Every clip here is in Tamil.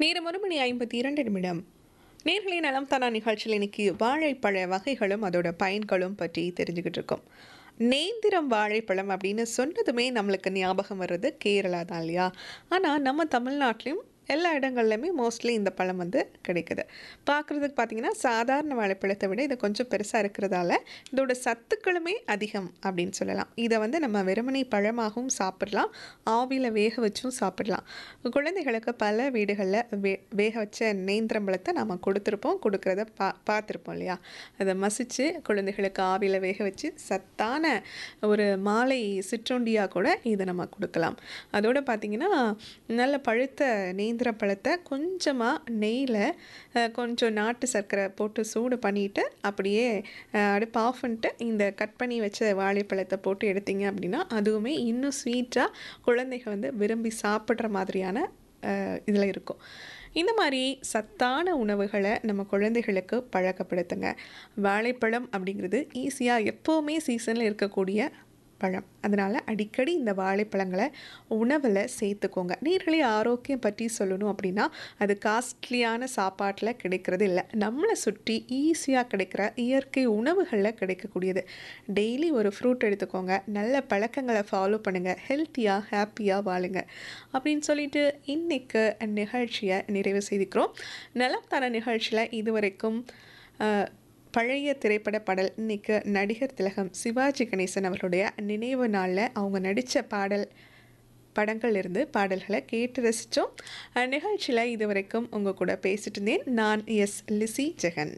நேரம் ஒரு மணி ஐம்பத்தி இரண்டு நிமிடம் நேர்களை நலம் தானா நிகழ்ச்சியில் இன்னைக்கு வாழைப்பழ வகைகளும் அதோட பயன்களும் பற்றி தெரிஞ்சுக்கிட்டு இருக்கோம் நேந்திரம் வாழைப்பழம் அப்படின்னு சொன்னதுமே நம்மளுக்கு ஞாபகம் வர்றது கேரளா தான் இல்லையா ஆனால் நம்ம தமிழ்நாட்டிலையும் எல்லா இடங்கள்லையுமே மோஸ்ட்லி இந்த பழம் வந்து கிடைக்குது பார்க்குறதுக்கு பார்த்தீங்கன்னா சாதாரண வாழைப்பழத்தை விட இது கொஞ்சம் பெருசாக இருக்கிறதால இதோட சத்துக்களுமே அதிகம் அப்படின்னு சொல்லலாம் இதை வந்து நம்ம வெறுமனை பழமாகவும் சாப்பிடலாம் ஆவியில் வேக வச்சும் சாப்பிடலாம் குழந்தைகளுக்கு பல வீடுகளில் வே வேக வச்ச நேந்திரம்பழத்தை நம்ம கொடுத்துருப்போம் கொடுக்குறத பா பார்த்துருப்போம் இல்லையா அதை மசித்து குழந்தைகளுக்கு ஆவியில் வேக வச்சு சத்தான ஒரு மாலை சிற்றுண்டியாக கூட இதை நம்ம கொடுக்கலாம் அதோடு பார்த்திங்கன்னா நல்ல பழுத்த நேந்திர பழத்தை கொஞ்சமாக நெய்யில் அஹ், கொஞ்சம் நாட்டு சர்க்கரை போட்டு சூடு பண்ணிவிட்டு அப்படியே அஹ், அடுப்பு ஆஃப் பண்ணிட்டு இந்த கட் பண்ணி வச்ச வாழைப்பழத்தை போட்டு எடுத்தீங்க அப்படின்னா அதுவுமே இன்னும் ஸ்வீட்டாக குழந்தைங்க வந்து விரும்பி சாப்பிட்ற மாதிரியான இதில் இருக்கும் இந்த மாதிரி சத்தான உணவுகளை நம்ம குழந்தைகளுக்கு பழக்கப்படுத்துங்க வாழைப்பழம் அப்படிங்கிறது ஈஸியாக எப்போவுமே சீசனில் இருக்கக்கூடிய பழம் அதனால் அடிக்கடி இந்த வாழைப்பழங்களை உணவில் சேர்த்துக்கோங்க நீர்களே ஆரோக்கியம் பற்றி சொல்லணும் அப்படின்னா அது காஸ்ட்லியான சாப்பாட்டில் கிடைக்கிறது இல்லை நம்மளை சுற்றி ஈஸியாக கிடைக்கிற இயற்கை உணவுகளில் கிடைக்கக்கூடியது டெய்லி ஒரு ஃப்ரூட் எடுத்துக்கோங்க நல்ல பழக்கங்களை ஃபாலோ பண்ணுங்கள் ஹெல்த்தியாக ஹாப்பியாக வாழுங்க அப்படின்னு சொல்லிட்டு இன்னைக்கு நிகழ்ச்சியை நிறைவு செய்திக்கிறோம் நலம் தர நிகழ்ச்சியில் இதுவரைக்கும் அஹ், பழைய திரைப்பட பாடல் இன்னைக்கு நடிகர் திலகம் சிவாஜி கணேசன் அவர்களுடைய நினைவு நாளில் அவங்க நடித்த பாடல் படங்கள் இருந்து பாடல்களை கேட்டு ரசித்தோம் நிகழ்ச்சியில் இதுவரைக்கும் உங்கள் கூட பேசிட்டு இருந்தேன் நான் எஸ் லிசி ஜெகன்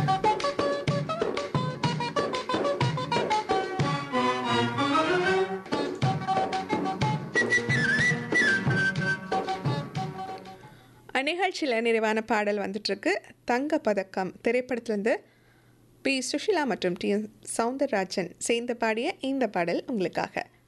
நிகழ்ச்சியில் நிறைவான பாடல் வந்துட்டுருக்கு தங்க பதக்கம் திரைப்படத்துலேருந்து பி சுஷிலா மற்றும் டி என் சவுந்தரராஜன் சேர்ந்து பாடிய இந்த பாடல் உங்களுக்காக